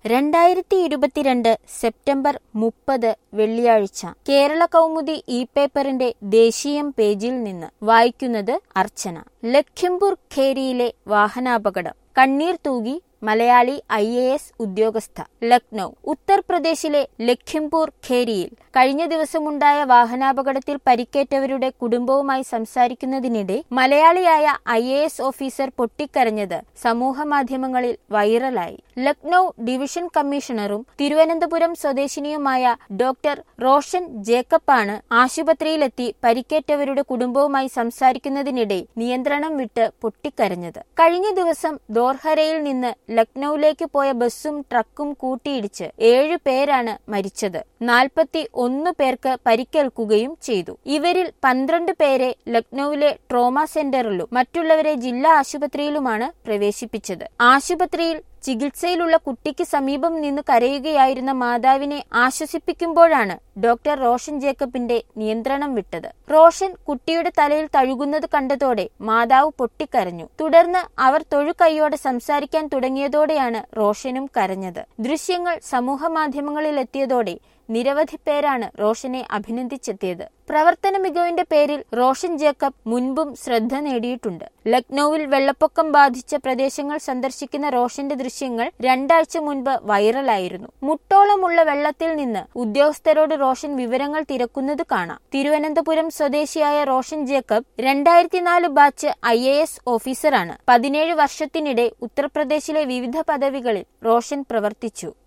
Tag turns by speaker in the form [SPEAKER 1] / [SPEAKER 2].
[SPEAKER 1] രണ്ടായിരത്തി ഇരുപത്തിരണ്ട് സെപ്റ്റംബർ മുപ്പത് വെള്ളിയാഴ്ച കേരള കൗമുദി ഇ പേപ്പറിന്റെ ദേശീയം പേജിൽ നിന്ന് വായിക്കുന്നത് അർച്ചന ലഖിംപൂർ ഖേരിയിലെ വാഹനാപകടം കണ്ണീർ തൂകി മലയാളി ഐ എ എസ് ഉദ്യോഗസ്ഥ ലക്നൌ ഉത്തർപ്രദേശിലെ ലഖിംപൂർ ഖേരിയിൽ കഴിഞ്ഞ ദിവസമുണ്ടായ വാഹനാപകടത്തിൽ പരിക്കേറ്റവരുടെ കുടുംബവുമായി സംസാരിക്കുന്നതിനിടെ മലയാളിയായ ഐ എ എസ് ഓഫീസർ പൊട്ടിക്കരഞ്ഞത് സമൂഹ മാധ്യമങ്ങളിൽ വൈറലായി ലക്നൌ ഡിവിഷൻ കമ്മീഷണറും തിരുവനന്തപുരം സ്വദേശിനിയുമായ ഡോക്ടർ റോഷൻ ജേക്കബാണ് ആശുപത്രിയിലെത്തി പരിക്കേറ്റവരുടെ കുടുംബവുമായി സംസാരിക്കുന്നതിനിടെ നിയന്ത്രണം വിട്ട് പൊട്ടിക്കരഞ്ഞത് കഴിഞ്ഞ ദിവസം ദോർഹരയിൽ നിന്ന് ലക്നൌവിലേക്ക് പോയ ബസ്സും ട്രക്കും കൂട്ടിയിടിച്ച് ഏഴു പേരാണ് മരിച്ചത് നാൽപ്പത്തി ഒന്ന് പേർക്ക് പരിക്കേൽക്കുകയും ചെയ്തു ഇവരിൽ പന്ത്രണ്ട് പേരെ ലക്നൌവിലെ ട്രോമ സെന്ററിലും മറ്റുള്ളവരെ ജില്ലാ ആശുപത്രിയിലുമാണ് പ്രവേശിപ്പിച്ചത് ആശുപത്രിയിൽ ചികിത്സയിലുള്ള കുട്ടിക്ക് സമീപം നിന്ന് കരയുകയായിരുന്ന മാതാവിനെ ആശ്വസിപ്പിക്കുമ്പോഴാണ് ഡോക്ടർ റോഷൻ ജേക്കബിന്റെ നിയന്ത്രണം വിട്ടത് റോഷൻ കുട്ടിയുടെ തലയിൽ തഴുകുന്നത് കണ്ടതോടെ മാതാവ് പൊട്ടിക്കരഞ്ഞു തുടർന്ന് അവർ തൊഴുകൈയോടെ സംസാരിക്കാൻ തുടങ്ങിയതോടെയാണ് റോഷനും കരഞ്ഞത് ദൃശ്യങ്ങൾ സമൂഹ മാധ്യമങ്ങളിൽ എത്തിയതോടെ നിരവധി പേരാണ് റോഷനെ അഭിനന്ദിച്ചെത്തിയത് പ്രവർത്തന മികവിന്റെ പേരിൽ റോഷൻ ജേക്കബ് മുൻപും ശ്രദ്ധ നേടിയിട്ടുണ്ട് ലക്നൌവിൽ വെള്ളപ്പൊക്കം ബാധിച്ച പ്രദേശങ്ങൾ സന്ദർശിക്കുന്ന റോഷന്റെ ദൃശ്യങ്ങൾ രണ്ടാഴ്ച മുൻപ് വൈറലായിരുന്നു മുട്ടോളമുള്ള വെള്ളത്തിൽ നിന്ന് ഉദ്യോഗസ്ഥരോട് റോഷൻ വിവരങ്ങൾ തിരക്കുന്നത് കാണാം തിരുവനന്തപുരം സ്വദേശിയായ റോഷൻ ജേക്കബ് രണ്ടായിരത്തിനാല് ബാച്ച് ഐ എ എസ് ഓഫീസറാണ് പതിനേഴ് വർഷത്തിനിടെ ഉത്തർപ്രദേശിലെ വിവിധ പദവികളിൽ റോഷൻ പ്രവർത്തിച്ചു